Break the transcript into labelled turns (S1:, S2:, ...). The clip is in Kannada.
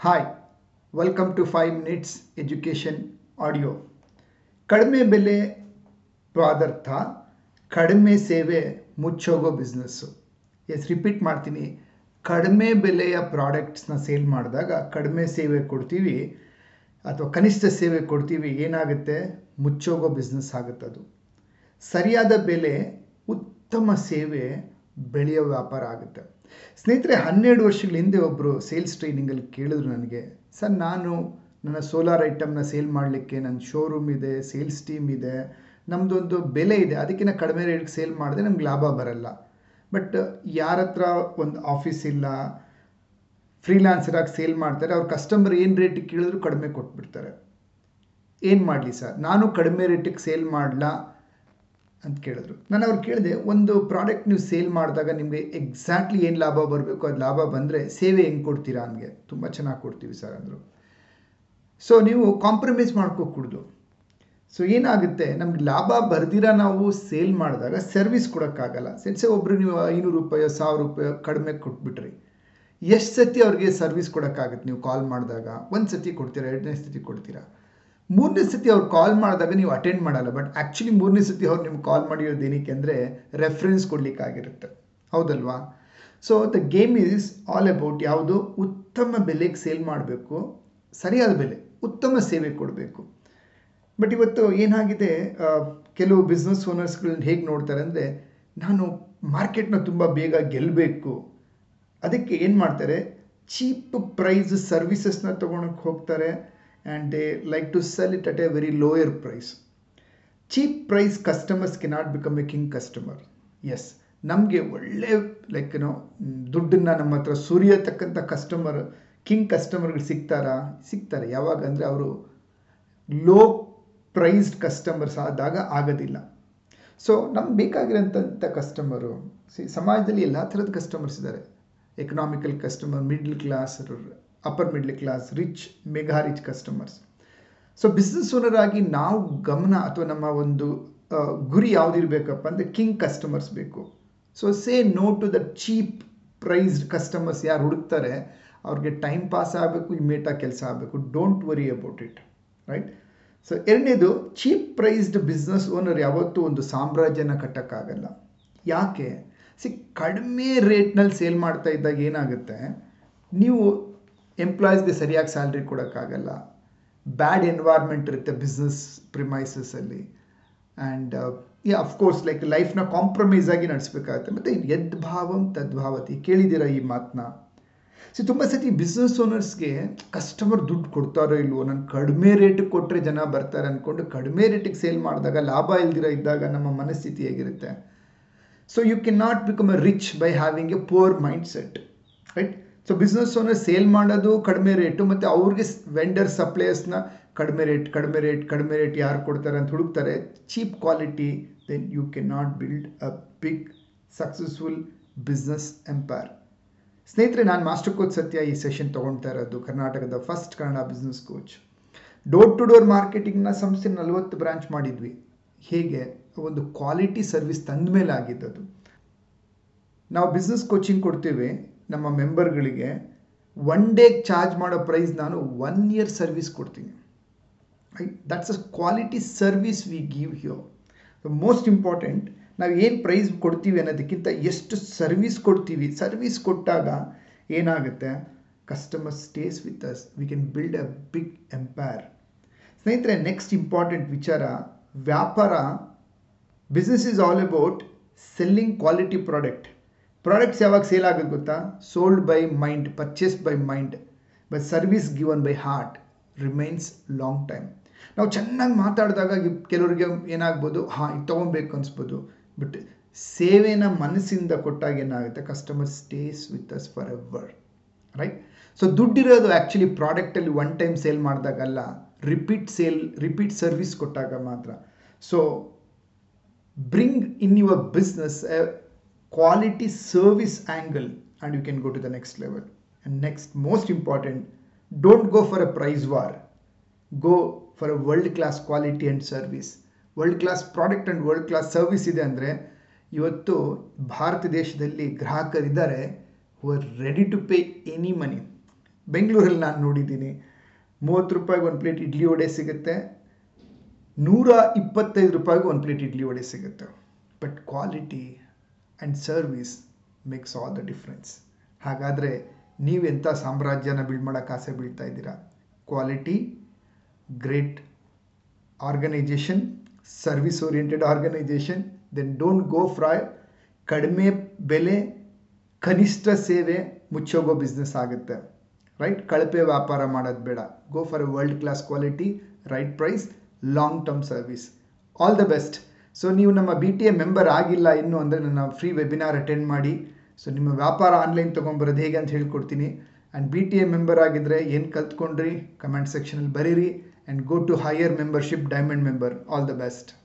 S1: hi welcome to five minutes education audio ಕಡಿಮೆ ಬೆಲೆ ಪದಾರ್ಥ ಕಡಿಮೆ ಸೇವೆ ಮುಚ್ಚೋಗೋ ಬಿಸ್ನೆಸ್ಸು ಎಸ್ ರಿಪೀಟ್ ಮಾಡ್ತೀನಿ ಕಡಿಮೆ ಬೆಲೆಯ ಪ್ರಾಡಕ್ಟ್ಸ್ನ ಸೇಲ್ ಮಾಡಿದಾಗ ಕಡಿಮೆ ಸೇವೆ ಕೊಡ್ತೀವಿ ಅಥವಾ ಕನಿಷ್ಠ ಸೇವೆ ಕೊಡ್ತೀವಿ ಏನಾಗುತ್ತೆ ಮುಚ್ಚೋಗೋ ಬಿಸ್ನೆಸ್ ಆಗುತ್ತೆ ಅದು ಸರಿಯಾದ ಬೆಲೆ ಉತ್ತಮ ಸೇವೆ ಬೆಳೆಯೋ ವ್ಯಾಪಾರ ಆಗುತ್ತೆ ಸ್ನೇಹಿತರೆ ಹನ್ನೆರಡು ವರ್ಷಗಳ ಹಿಂದೆ ಒಬ್ಬರು ಸೇಲ್ಸ್ ಟ್ರೈನಿಂಗಲ್ಲಿ ಕೇಳಿದ್ರು ನನಗೆ ಸರ್ ನಾನು ನನ್ನ ಸೋಲಾರ್ ಐಟಮ್ನ ಸೇಲ್ ಮಾಡಲಿಕ್ಕೆ ನನ್ನ ಶೋರೂಮ್ ಇದೆ ಸೇಲ್ಸ್ ಟೀಮ್ ಇದೆ ನಮ್ಮದೊಂದು ಬೆಲೆ ಇದೆ ಅದಕ್ಕಿಂತ ಕಡಿಮೆ ರೇಟ್ಗೆ ಸೇಲ್ ಮಾಡಿದ್ರೆ ನಮ್ಗೆ ಲಾಭ ಬರಲ್ಲ ಬಟ್ ಯಾರ ಹತ್ರ ಒಂದು ಆಫೀಸ್ ಇಲ್ಲ ಫ್ರೀಲಾನ್ಸರಾಗಿ ಸೇಲ್ ಮಾಡ್ತಾರೆ ಅವ್ರ ಕಸ್ಟಮರ್ ಏನು ರೇಟಿಗೆ ಕೇಳಿದ್ರು ಕಡಿಮೆ ಕೊಟ್ಬಿಡ್ತಾರೆ ಏನು ಮಾಡಲಿ ಸರ್ ನಾನು ಕಡಿಮೆ ರೇಟಿಗೆ ಸೇಲ್ ಮಾಡಲಾ ಅಂತ ಕೇಳಿದ್ರು ನಾನು ಅವ್ರು ಕೇಳಿದೆ ಒಂದು ಪ್ರಾಡಕ್ಟ್ ನೀವು ಸೇಲ್ ಮಾಡಿದಾಗ ನಿಮಗೆ ಎಕ್ಸಾಕ್ಟ್ಲಿ ಏನು ಲಾಭ ಬರಬೇಕು ಅದು ಲಾಭ ಬಂದರೆ ಸೇವೆ ಹೆಂಗೆ ಕೊಡ್ತೀರಾ ನನಗೆ ತುಂಬ ಚೆನ್ನಾಗಿ ಕೊಡ್ತೀವಿ ಸರ್ ಅಂದರು ಸೊ ನೀವು ಕಾಂಪ್ರಮೈಸ್ ಮಾಡ್ಕೋಕೂಡ್ದು ಸೊ ಏನಾಗುತ್ತೆ ನಮ್ಗೆ ಲಾಭ ಬರ್ದಿರ ನಾವು ಸೇಲ್ ಮಾಡಿದಾಗ ಸರ್ವಿಸ್ ಕೊಡೋಕ್ಕಾಗಲ್ಲ ಸೆನ್ಸೆ ಒಬ್ರು ನೀವು ಐನೂರು ರೂಪಾಯಿ ಸಾವಿರ ರೂಪಾಯಿ ಕಡಿಮೆ ಕೊಟ್ಬಿಟ್ರಿ ಎಷ್ಟು ಸತಿ ಅವ್ರಿಗೆ ಸರ್ವಿಸ್ ಕೊಡೋಕ್ಕಾಗುತ್ತೆ ನೀವು ಕಾಲ್ ಮಾಡಿದಾಗ ಒಂದು ಸತಿ ಕೊಡ್ತೀರಾ ಎರಡನೇ ಸತಿ ಕೊಡ್ತೀರಾ ಮೂರನೇ ಸತಿ ಅವ್ರು ಕಾಲ್ ಮಾಡಿದಾಗ ನೀವು ಅಟೆಂಡ್ ಮಾಡಲ್ಲ ಬಟ್ ಆ್ಯಕ್ಚುಲಿ ಮೂರನೇ ಸತಿ ಅವ್ರು ನಿಮ್ಗೆ ಕಾಲ್ ಮಾಡಿರೋದು ಏನಕ್ಕೆ ಅಂದರೆ ರೆಫರೆನ್ಸ್ ಕೊಡಲಿಕ್ಕಾಗಿರುತ್ತೆ ಹೌದಲ್ವಾ so the game is all about ಯಾವುದು ಉತ್ತಮ ಬೆಲೆಗೆ ಸೇಲ್ ಮಾಡಬೇಕು ಸರಿಯಾದ ಬೆಲೆ ಉತ್ತಮ ಸೇವೆ ಕೊಡಬೇಕು ಬಟ್ ಇವತ್ತು ಏನಾಗಿದೆ ಕೆಲವು ಬಿಸ್ನೆಸ್ ಓನರ್ಸ್ಗಳನ್ನ ಹೇಗೆ ನೋಡ್ತಾರೆ ಅಂದರೆ ನಾನು ಮಾರ್ಕೆಟ್ನ ತುಂಬ ಬೇಗ ಗೆಲ್ಲಬೇಕು ಅದಕ್ಕೆ ಏನು ಮಾಡ್ತಾರೆ ಚೀಪ್ ಪ್ರೈಸ್ ಸರ್ವಿಸಸ್ನ ತೊಗೊಳಕ್ಕೆ ಹೋಗ್ತಾರೆ and they like to sell it at a very lower price cheap price customers cannot become a king customer ಎಸ್ ನಮಗೆ ಒಳ್ಳೆ ಲೈಕ್ ಏನೋ ದುಡ್ಡನ್ನು ನಮ್ಮ ಹತ್ರ ಸುರಿಯತಕ್ಕಂಥ ಕಸ್ಟಮರ್ ಕಿಂಗ್ ಕಸ್ಟಮರ್ಗಳು ಸಿಗ್ತಾರಾ ಸಿಗ್ತಾರೆ ಯಾವಾಗ ಅಂದರೆ ಅವರು ಲೋ ಪ್ರೈಸ್ಡ್ ಕಸ್ಟಮರ್ಸ್ ಆದಾಗ ಆಗೋದಿಲ್ಲ ಸೊ ನಮ್ಗೆ ಬೇಕಾಗಿರೋಂಥ ಕಸ್ಟಮರು ಸಿ ಸಮಾಜದಲ್ಲಿ ಎಲ್ಲ ಥರದ ಕಸ್ಟಮರ್ಸ್ ಇದ್ದಾರೆ economical customer middle class upper middle class rich mega rich customers so business owner ಆಗಿ ನಾವು ಗಮನ ಅಥವಾ ನಮ್ಮ ಒಂದು ಗುರಿ ಯಾವುದಿರಬೇಕಪ್ಪ ಅಂದರೆ ಕಿಂಗ್ ಕಸ್ಟಮರ್ಸ್ ಬೇಕು so say no to the cheap priced customers ಯಾರು ಹುಡುಕ್ತಾರೆ ಅವ್ರಿಗೆ ಟೈಮ್ ಪಾಸ್ ಆಗಬೇಕು ಇಮೇಟಾಗಿ ಕೆಲಸ ಆಗಬೇಕು don't worry about it right so ಎರಡನೇದು ಚೀಪ್ ಪ್ರೈಸ್ಡ್ ಬಿಸ್ನೆಸ್ ಓನರ್ ಯಾವತ್ತೂ ಒಂದು ಸಾಮ್ರಾಜ್ಯನ ಕಟ್ಟೋಕ್ಕಾಗಲ್ಲ ಯಾಕೆ ಸಿ ಕಡಿಮೆ ರೇಟ್ನಲ್ಲಿ ಸೇಲ್ ಮಾಡ್ತಾ ಇದ್ದಾಗ ಏನಾಗುತ್ತೆ ನೀವು ಎಂಪ್ಲಾಯೀಸ್ಗೆ ಸರಿಯಾಗಿ ಸ್ಯಾಲ್ರಿ ಕೊಡೋಕ್ಕಾಗಲ್ಲ ಬ್ಯಾಡ್ ಎನ್ವೈರ್ಮೆಂಟ್ ಇರುತ್ತೆ ಬಿಸ್ನೆಸ್ ಪ್ರಿಮೈಸಸಲ್ಲಿ ಆ್ಯಂಡ್ ಯಾ ಅಫ್ಕೋರ್ಸ್ ಲೈಕ್ ಲೈಫ್ನ ಕಾಂಪ್ರಮೈಸ್ ಆಗಿ ನಡೆಸಬೇಕಾಗುತ್ತೆ ಮತ್ತು ಯದ್ಭಾವಂ ತದ್ಭಾವತಿ ಕೇಳಿದ್ದೀರಾ ಈ ಮಾತನ್ನ ಸೊ ತುಂಬ ಸತಿ ಬಿಸ್ನೆಸ್ ಓನರ್ಸ್ಗೆ ಕಸ್ಟಮರ್ ದುಡ್ಡು ಕೊಡ್ತಾರೋ ಇಲ್ವೋ ನಾನು ಕಡಿಮೆ ರೇಟಿಗೆ ಕೊಟ್ಟರೆ ಜನ ಬರ್ತಾರೆ ಅಂದ್ಕೊಂಡು ಕಡಿಮೆ ರೇಟಿಗೆ ಸೇಲ್ ಮಾಡಿದಾಗ ಲಾಭ ಇಲ್ದಿರ ಇದ್ದಾಗ ನಮ್ಮ ಮನಸ್ಥಿತಿ ಹೇಗಿರುತ್ತೆ so you can not become a rich by having a poor mindset right so business owner sale ಮಾಡೋದು ಕಡಿಮೆ ರೇಟು ಮತ್ತು ಅವ್ರಿಗೆ ವೆಂಡರ್ ಸಪ್ಲೈಯರ್ಸ್ನ ಕಡಿಮೆ ರೇಟ್ ಕಡಿಮೆ ರೇಟ್ ಕಡಿಮೆ ರೇಟ್ ಯಾರು ಕೊಡ್ತಾರೆ ಅಂತ ಹುಡುಕ್ತಾರೆ cheap quality then you can not build a big successful business empire ಸ್ನೇಹಿತರೆ ನಾನು ಮಾಸ್ಟರ್ ಕೋಚ್ ಸತ್ಯ ಈ ಸೆಷನ್ ತೊಗೊಳ್ತಾ ಇರೋದು ಕರ್ನಾಟಕದ first Kannada business coach door to door ಮಾರ್ಕೆಟಿಂಗ್ನ ಸಂಸ್ಥೆ ನಲವತ್ತು ಬ್ರಾಂಚ್ ಮಾಡಿದ್ವಿ ಹೇಗೆ ಒಂದು ಕ್ವಾಲಿಟಿ ಸರ್ವಿಸ್ ತಂದ ಮೇಲೆ ಆಗಿದ್ದದು ನಾವು ಬಿಸ್ನೆಸ್ ಕೋಚಿಂಗ್ ಕೊಡ್ತೀವಿ ನಮ್ಮ ಮೆಂಬರ್ಗಳಿಗೆ ಒನ್ ಡೇಗೆ ಚಾರ್ಜ್ ಮಾಡೋ ಪ್ರೈಸ್ ನಾನು ಒನ್ ಇಯರ್ ಸರ್ವಿಸ್ ಕೊಡ್ತೀನಿ right that's a quality service we give you most important ನಾವು ಏನು ಪ್ರೈಸ್ ಕೊಡ್ತೀವಿ ಅನ್ನೋದಕ್ಕಿಂತ ಎಷ್ಟು ಸರ್ವಿಸ್ ಕೊಡ್ತೀವಿ ಸರ್ವಿಸ್ ಕೊಟ್ಟಾಗ ಏನಾಗುತ್ತೆ customer stays with us we can build a big empire ಸ್ನೇಹಿತರೆ ನೆಕ್ಸ್ಟ್ ಇಂಪಾರ್ಟೆಂಟ್ ವಿಚಾರ ವ್ಯಾಪಾರ business is all about selling quality product products ಯಾವಾಗ ಸೇಲ್ ಆಗೋದು ಗೊತ್ತಾ sold by mind purchase by mind but service given by heart remains long time ನಾವು ಚೆನ್ನಾಗಿ ಮಾತಾಡಿದಾಗ ಕೆಲವರಿಗೆ ಏನಾಗ್ಬೋದು ಹಾಂ ಇದು ತೊಗೊಬೇಕು ಅನಿಸ್ಬೋದು ಬಟ್ ಸೇವೆನ ಮನಸ್ಸಿಂದ ಕೊಟ್ಟಾಗ ಏನಾಗುತ್ತೆ customer stays with us forever right so ದುಡ್ಡಿರೋದು ಆ್ಯಕ್ಚುಲಿ ಪ್ರಾಡಕ್ಟಲ್ಲಿ ಒನ್ ಟೈಮ್ ಸೇಲ್ ಮಾಡಿದಾಗಲ್ಲ ರಿಪೀಟ್ ಸೇಲ್ ರಿಪೀಟ್ ಸರ್ವಿಸ್ ಕೊಟ್ಟಾಗ ಮಾತ್ರ so bring in your business quality service angle and you can go to the next level and next most important don't go for a price war go for a world class quality and service world class product and world class service ಇದೆ ಅಂದರೆ ಇವತ್ತು ಭಾರತ ದೇಶದಲ್ಲಿ ಗ್ರಾಹಕರಿದ್ದಾರೆ who are ready to pay any money ಬೆಂಗಳೂರಲ್ಲಿ ನಾನು ನೋಡಿದ್ದೀನಿ ಮೂವತ್ತು ರೂಪಾಯಿಗೆ ಒಂದು ಪ್ಲೇಟ್ ಇಡ್ಲಿ ವಡೆ ಸಿಗುತ್ತೆ ನೂರ ಇಪ್ಪತ್ತೈದು ರೂಪಾಯಿಗೆ ಒಂದು ಪ್ಲೇಟ್ ಇಡ್ಲಿ ವಡೆ ಸಿಗುತ್ತೆ but quality and service makes all the difference ಹಾಗಾದರೆ ನೀವೆಂಥ ಸಾಮ್ರಾಜ್ಯನ ಬಿಲ್ಡ್ ಮಾಡೋಕ್ಕೆ ಆಸೆ ಬೀಳ್ತಾ ಇದ್ದೀರಾ quality great organization service oriented organization then don't go for ಕಡಿಮೆ ಬೆಲೆ ಕನಿಷ್ಠ ಸೇವೆ ಮುಚ್ಚೋಗೋ ಬಿಸ್ನೆಸ್ ಆಗುತ್ತೆ ರೈಟ್ ಕಳಪೆ ವ್ಯಾಪಾರ ಮಾಡೋದು ಬೇಡ go for a world class quality right price long term service all the best so ನೀವು ನಮ್ಮ ಬಿ ಟಿ ಎ ಮೆಂಬರ್ ಆಗಿಲ್ಲ ಇನ್ನು ಅಂದರೆ ನನ್ನ ಫ್ರೀ ವೆಬಿನಾರ್ ಅಟೆಂಡ್ ಮಾಡಿ ಸೊ ನಿಮ್ಮ ವ್ಯಾಪಾರ ಆನ್ಲೈನ್ ತೊಗೊಂಬರೋದು ಹೇಗೆ ಅಂತ ಹೇಳ್ಕೊಡ್ತೀನಿ and B T A member ಆಗಿದ್ದರೆ ಏನು ಕಲ್ತ್ಕೊಂಡ್ರಿ ಕಮೆಂಟ್ ಸೆಕ್ಷನಲ್ಲಿ ಬರೀರಿ and go to higher membership diamond member all the best